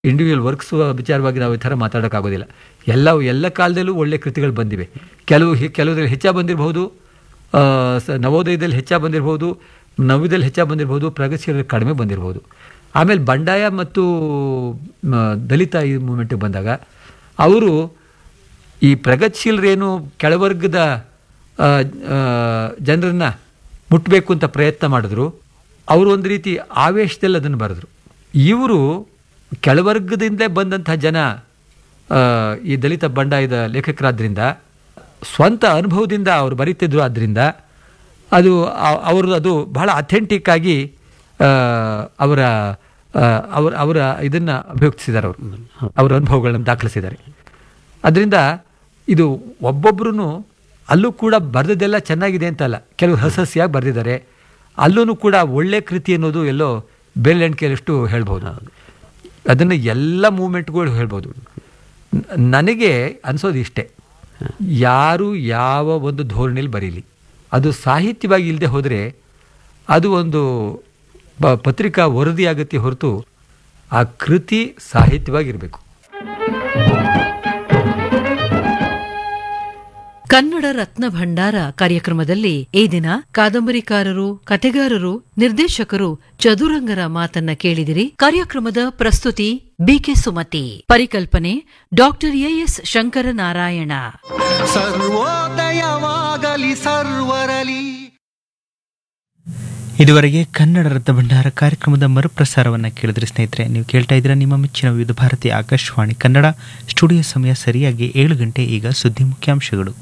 individual works ವಿಚಾರವಾಗಿ ನಾವು ಈ ಥರ ಮಾತಾಡೋಕ್ಕಾಗೋದಿಲ್ಲ ಎಲ್ಲವೂ ಎಲ್ಲ ಕಾಲದಲ್ಲೂ ಒಳ್ಳೆ ಕೃತಿಗಳು ಬಂದಿವೆ ಕೆಲವು ಹೆ- ಕೆಲವುದ್ರಲ್ಲಿ ಹೆಚ್ಚಾಗಿ ಬಂದಿರಬಹುದು ಆ, ಸ- ನವೋದಯದಲ್ಲಿ ಹೆಚ್ಚಾಗಿ ಬಂದಿರಬಹುದು ನವ್ಯದಲ್ಲಿ ಹೆಚ್ಚಾಗಿ ಬಂದಿರಬಹುದು ಪ್ರಗತಿಶೀಲರಲ್ಲಿ ಕಡಿಮೆ ಬಂದಿರಬಹುದು ಆಮೇಲೆ ಬಂಡಾಯ ಮತ್ತು ಮ, ದಲಿತ ಈ ಮೂಮೆಂಟಿಗೆ ಬಂದಾಗ ಅವರು ಈ ಪ್ರಗತಿಶೀಲರೇನು ಕೆಳವರ್ಗದ ಜನರನ್ನು ಮುಟ್ಟಬೇಕು ಅಂತ ಪ್ರಯತ್ನ ಮಾಡಿದ್ರು ಅವರು ಒಂದು ರೀತಿ ಆವೇಶದಲ್ಲಿ ಅದನ್ನು ಬರೆದ್ರು ಇವರು ಕೆಳವರ್ಗದಿಂದಲೇ ಬಂದಂಥ ಜನ ಆ, ಈ ದಲಿತ ಬಂಡಾಯದ ಲೇಖಕರಾದ್ರಿಂದ ಸ್ವಂತ ಅನುಭವದಿಂದ ಅವರು ಬರೀತಿದ್ರು ಆದ್ದರಿಂದ ಅದು ಅ- ಅವರು ಅದು ಬಹಳ ಅಥೆಂಟಿಕ್ ಆಗಿ ಆ, ಅವರ ಆ, ಅವರ ಅವರ ಇದನ್ನು ಅಭಿವ್ಯಕ್ತಿಸಿದ್ದಾರೆ ಅವರು ಅವರ ಅನುಭವಗಳನ್ನು ದಾಖಲಿಸಿದ್ದಾರೆ ಅದರಿಂದ ಇದು ಒಬ್ಬೊಬ್ಬರೂ ಅಲ್ಲೂ ಕೂಡ ಬರೆದದ್ದೆಲ್ಲ ಚೆನ್ನಾಗಿದೆ ಅಂತಲ್ಲ ಕೆಲವು ಹಸಸಿಯಾಗಿ ಬರೆದಿದ್ದಾರೆ ಅಲ್ಲೂ ಕೂಡ ಒಳ್ಳೆ ಕೃತಿ ಅನ್ನೋದು ಎಲ್ಲೋ ಬೆರಳೆಣಿಕೆಯಷ್ಟು ಹೇಳ್ಬೋದು ಅದನ್ನು ಎಲ್ಲ ಮೂಮೆಂಟ್ಗಳು ಹೇಳ್ಬೋದು ನ- ನನಗೆ ಅನಿಸೋದು ಇಷ್ಟೇ ಯಾರು ಯಾವ ಒಂದು ಧೋರಣೆಯಲ್ಲಿ ಬರೀಲಿ ಅದು ಸಾಹಿತ್ಯವಾಗಿ ಇಲ್ಲದೆ ಹೋದರೆ ಅದು ಒಂದು ಬ- ಪತ್ರಿಕಾ ವರದಿ ಆಗತ್ತೆ ಹೊರತು ಆ ಕೃತಿ ಸಾಹಿತ್ಯವಾಗಿರಬೇಕು ಕನ್ನಡ ರತ್ನ ಭಂಡಾರ ಕಾರ್ಯಕ್ರಮದಲ್ಲಿ ಈ ದಿನ ಕಾದಂಬರಿಕಾರರು ಕತೆಗಾರರು ನಿರ್ದೇಶಕರು ಚದುರಂಗರ ಮಾತನ್ನ ಕೇಳಿದಿರಿ ಕಾರ್ಯಕ್ರಮದ ಪ್ರಸ್ತುತಿ ಬಿಕೆ ಸುಮತಿ ಪರಿಕಲ್ಪನೆ ಡಾಕ್ಟರ್ ಎಎಸ್ ಶಂಕರನಾರಾಯಣ ಸರ್ವೋದಯವಾಗಲಿ ಸರ್ವರಲಿ ಇದುವರೆಗೆ ಕನ್ನಡ ರತ್ನ ಭಂಡಾರ ಕಾರ್ಯಕ್ರಮದ ಮರುಪ್ರಸಾರವನ್ನು ಕೇಳಿದ್ರೆ ಸ್ನೇಹಿತರೆ ನೀವು ಕೇಳ್ತಾ ಇದ್ದೀರಾ ನಿಮ್ಮ ಮೆಚ್ಚಿನ ವಿವಿಧ ಭಾರತಿ ಆಕಾಶವಾಣಿ ಕನ್ನಡ ಸ್ಟುಡಿಯೋ ಸಮಯ ಸರಿಯಾಗಿ ಏಳು ಗಂಟೆ ಈಗ ಸುದ್ದಿ ಮುಖ್ಯಾಂಶಗಳು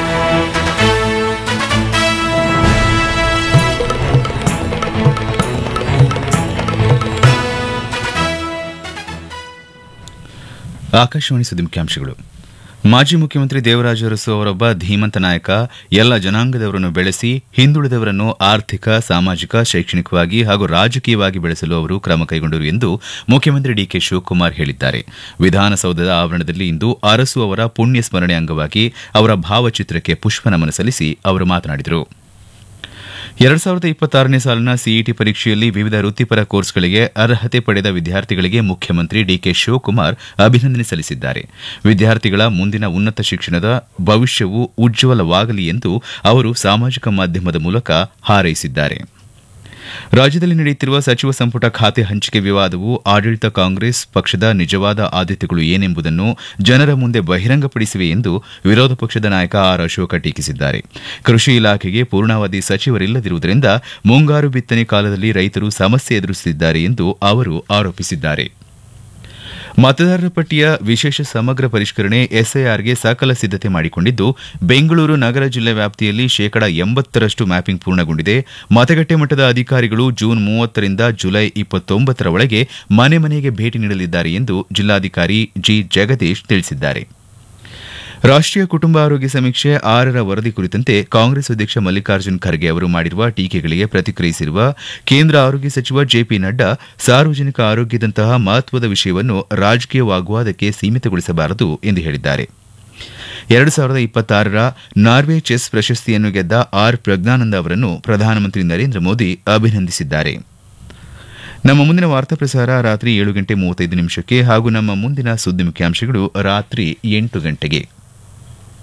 ಆಕಾಶವಾಣಿ ಸುದ್ದಿ ಮುಖ್ಯಾಂಶಗಳು ಮಾಜಿ ಮುಖ್ಯಮಂತ್ರಿ ದೇವರಾಜ ಅರಸು ಅವರೊಬ್ಬ ಧೀಮಂತ ನಾಯಕ ಎಲ್ಲ ಜನಾಂಗದವರನ್ನು ಬೆಳೆಸಿ ಹಿಂದುಳಿದವರನ್ನು ಆರ್ಥಿಕ ಸಾಮಾಜಿಕ ಶೈಕ್ಷಣಿಕವಾಗಿ ಹಾಗೂ ರಾಜಕೀಯವಾಗಿ ಬೆಳೆಸಲು ಅವರು ಕ್ರಮ ಕೈಗೊಂಡರು ಎಂದು ಮುಖ್ಯಮಂತ್ರಿ ಡಿಕೆ ಶಿವಕುಮಾರ್ ಹೇಳಿದ್ದಾರೆ ವಿಧಾನಸೌಧದ ಆವರಣದಲ್ಲಿ ಇಂದು ಅರಸು ಅವರ ಪುಣ್ಯ ಸ್ಮರಣೆ ಅಂಗವಾಗಿ ಅವರ ಭಾವಚಿತ್ರಕ್ಕೆ ಪುಷ್ಪನಮನ ಸಲ್ಲಿಸಿ ಅವರು ಮಾತನಾಡಿದರು ಎರಡ್ ಸಾವಿರದ ಇಪ್ಪತ್ತಾರನೇ ಸಾಲಿನ ಸಿಇಟಿ ಪರೀಕ್ಷೆಯಲ್ಲಿ ವಿವಿಧ ವೃತ್ತಿಪರ ಕೋರ್ಸ್ಗಳಿಗೆ ಅರ್ಹತೆ ಪಡೆದ ವಿದ್ಯಾರ್ಥಿಗಳಿಗೆ ಮುಖ್ಯಮಂತ್ರಿ ಡಿಕೆ ಶಿವಕುಮಾರ್ ಅಭಿನಂದನೆ ಸಲ್ಲಿಸಿದ್ದಾರೆ ವಿದ್ಯಾರ್ಥಿಗಳ ಮುಂದಿನ ಉನ್ನತ ಶಿಕ್ಷಣದ ಭವಿಷ್ಯವು ಉಜ್ವಲವಾಗಲಿ ಎಂದು ಅವರು ಸಾಮಾಜಿಕ ಮಾಧ್ಯಮದ ಮೂಲಕ ಹಾರೈಸಿದ್ದಾರೆ ರಾಜ್ಯದಲ್ಲಿ ನಡೆಯುತ್ತಿರುವ ಸಚಿವ ಸಂಪುಟ ಖಾತೆ ಹಂಚಿಕೆ ವಿವಾದವು ಆಡಳಿತ ಕಾಂಗ್ರೆಸ್ ಪಕ್ಷದ ನಿಜವಾದ ಆದ್ಯತೆಗಳು ಏನೆಂಬುದನ್ನು ಜನರ ಮುಂದೆ ಬಹಿರಂಗಪಡಿಸಿವೆ ಎಂದು ವಿರೋಧ ಪಕ್ಷದ ನಾಯಕ ಆರ್ ಅಶೋಕ ಟೀಕಿಸಿದ್ದಾರೆ ಕೃಷಿ ಇಲಾಖೆಗೆ ಪೂರ್ಣಾವಧಿ ಸಚಿವರಿಲ್ಲದಿರುವುದರಿಂದ ಮುಂಗಾರು ಬಿತ್ತನೆ ಕಾಲದಲ್ಲಿ ರೈತರು ಸಮಸ್ಯೆ ಎದುರಿಸುತ್ತಿದ್ದಾರೆ ಎಂದು ಅವರು ಆರೋಪಿಸಿದ್ದಾರೆ ಮತದಾರರ ಪಟ್ಟಿಯ ವಿಶೇಷ ಸಮಗ್ರ ಪರಿಷ್ಕರಣೆ ಎಸ್ಐಆರ್ಗೆ ಸಕಲ ಸಿದ್ದತೆ ಮಾಡಿಕೊಂಡಿದ್ದು ಬೆಂಗಳೂರು ನಗರ ಜಿಲ್ಲೆ ವ್ಯಾಪ್ತಿಯಲ್ಲಿ ಶೇಕಡ ಎಂಬತ್ತರಷ್ಟು ಮ್ಯಾಪಿಂಗ್ ಪೂರ್ಣಗೊಂಡಿದೆ ಮತಗಟ್ಟೆ ಮಟ್ಟದ ಅಧಿಕಾರಿಗಳು ಜೂನ್ ಮೂವತ್ತರಿಂದ ಜುಲೈ ಇಪ್ಪತ್ತೊಂಬತ್ತರ ಒಳಗೆ ಮನೆ ಮನೆಗೆ ಭೇಟಿ ನೀಡಲಿದ್ದಾರೆ ಎಂದು ಜಿಲ್ಲಾಧಿಕಾರಿ ಜಿ ಜಗದೀಶ್ ತಿಳಿಸಿದ್ದಾರೆ ರಾಷ್ಟೀಯ ಕುಟುಂಬ ಆರೋಗ್ಯ ಸಮೀಕ್ಷೆ ಆರರ ವರದಿ ಕುರಿತಂತೆ ಕಾಂಗ್ರೆಸ್ ಅಧ್ಯಕ್ಷ ಮಲ್ಲಿಕಾರ್ಜುನ್ ಖರ್ಗೆ ಅವರು ಮಾಡಿರುವ ಟೀಕೆಗಳಿಗೆ ಪ್ರತಿಕ್ರಿಯಿಸಿರುವ ಕೇಂದ್ರ ಆರೋಗ್ಯ ಸಚಿವ ಜೆಪಿ ನಡ್ಡಾ ಸಾರ್ವಜನಿಕ ಆರೋಗ್ಯದಂತಹ ಮಹತ್ವದ ವಿಷಯವನ್ನು ರಾಜಕೀಯವಾಗುವುದಕ್ಕೆ ಸೀಮಿತಗೊಳಿಸಬಾರದು ಎಂದು ಹೇಳಿದ್ದಾರೆ ಎರಡು ಸಾವಿರದ ಇಪ್ಪತ್ತಾರರ ನಾರ್ವೆ ಚೆಸ್ ಪ್ರಶಸ್ತಿಯನ್ನು ಗೆದ್ದ ಆರ್ ಪ್ರಜ್ಞಾನಂದ ಅವರನ್ನು ಪ್ರಧಾನಮಂತ್ರಿ ನರೇಂದ್ರ ಮೋದಿ ಅಭಿನಂದಿಸಿದ್ದಾರೆ ನಮ್ಮ ಮುಂದಿನ ವಾರ್ತಾ ಪ್ರಸಾರ ರಾತ್ರಿ ಏಳು ಗಂಟೆ ಮೂವತ್ತೈದು ನಿಮಿಷಕ್ಕೆ ಹಾಗೂ ನಮ್ಮ ಮುಂದಿನ ಸುದ್ದಿ ಮುಖ್ಯಾಂಶಗಳು ರಾತ್ರಿ ಎಂಟು ಗಂಟೆಗೆ